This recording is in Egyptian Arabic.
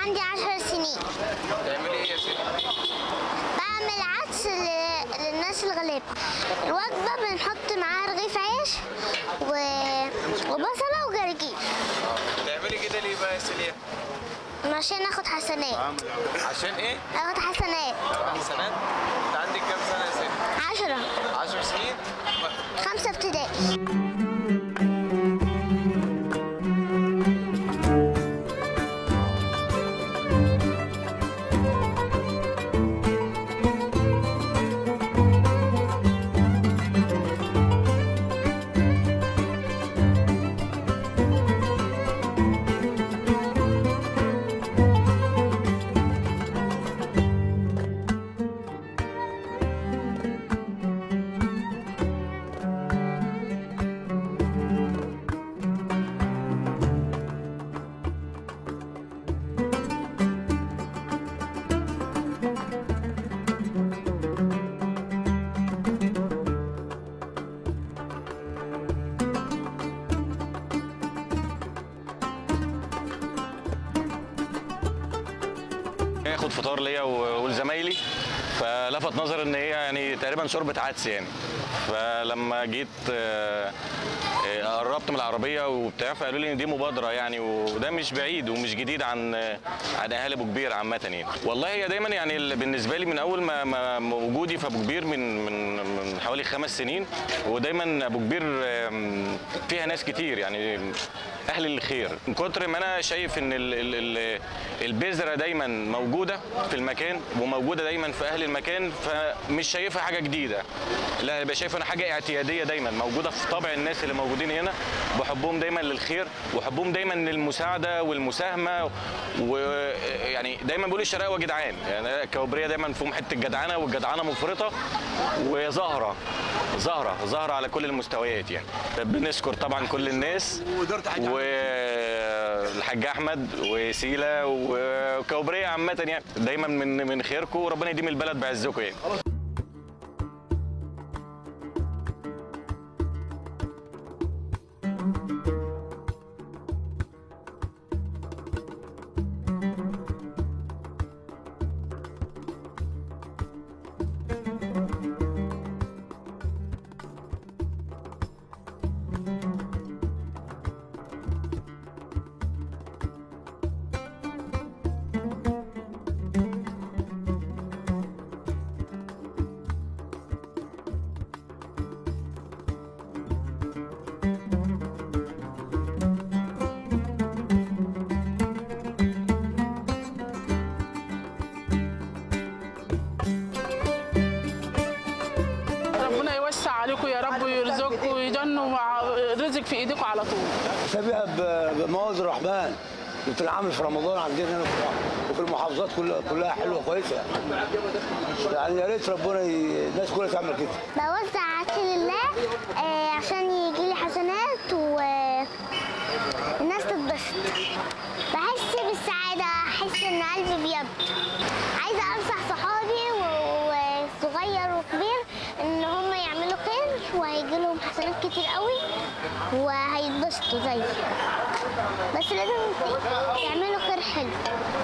عندي عشر سنين بتعملي ايه يا ستي؟ بعمل عدس ل- للناس الغلابة الوجبة بنحط معاها رغيف عيش و... وبصلة وجرجير بتعملي كده ليه بقى يا سيليا؟ عشان اخد حسنات عشان ايه؟ اخد حسنات حسنات؟ انت عندك كام سنة يا ستي؟ عشرة 10 سنين؟ خمسة ابتدائي اخد فطار ليا و- ولزمايلي فلفت نظر ان هي يعني تقريبا شوربه عدس يعني فلما جيت آه، آه، قربت من العربيه وبتاع فقالوا لي ان دي مبادره يعني وده مش بعيد ومش جديد عن آه، عن اهالي ابو كبير عامه يعني والله هي دايما يعني ال- بالنسبه لي من اول ما ما ما وجودي في ابو كبير من من من حوالي خمس سنين ودايما ابو كبير آم، فيها ناس كتير يعني اهل الخير من كتر ما انا شايف ان ال ال ال البذره دايما موجوده في المكان وموجوده دايما في اهل المكان فمش شايفها حاجه جديده لا يبقى شايفها انا حاجه اعتياديه دايما موجوده في طبع الناس اللي موجودين هنا بحبهم دايما للخير وحبهم دايما للمساعده والمساهمه ويعني دايما بيقولوا الشرقاوه جدعان يعني الكوبريه دايما فيهم حته الجدعنه والجدعنه مفرطه وظاهره ظاهره ظاهره على كل المستويات يعني بنشكر طبعا كل الناس والحاج احمد وسيله وكوبريه عامه يعني دايما من من خيركم وربنا يديم البلد بعزكم يعني ربنا يوسع عليكم يا رب ويرزقكم ويجنوا مع رزق في ايديكم على طول شبيهه ب- بمواد الرحمن بتنعمل في رمضان عندنا هنا في- وفي المحافظات كلها كلها حلوه كويسه يعني يا ريت ربنا ي... الناس كلها تعمل كده بوزع عدس لله آه، عشان يجي لي حسنات والناس تتبسط بحس بالسعادة أحس إن قلبي بيبكي عايزة أنصح صحابي و- وصغير وكبير إن هم يعملوا خير وهيجي لهم حسنات كتير قوي وهيتبسطوا زيي بس لازم يعملوا خير حلو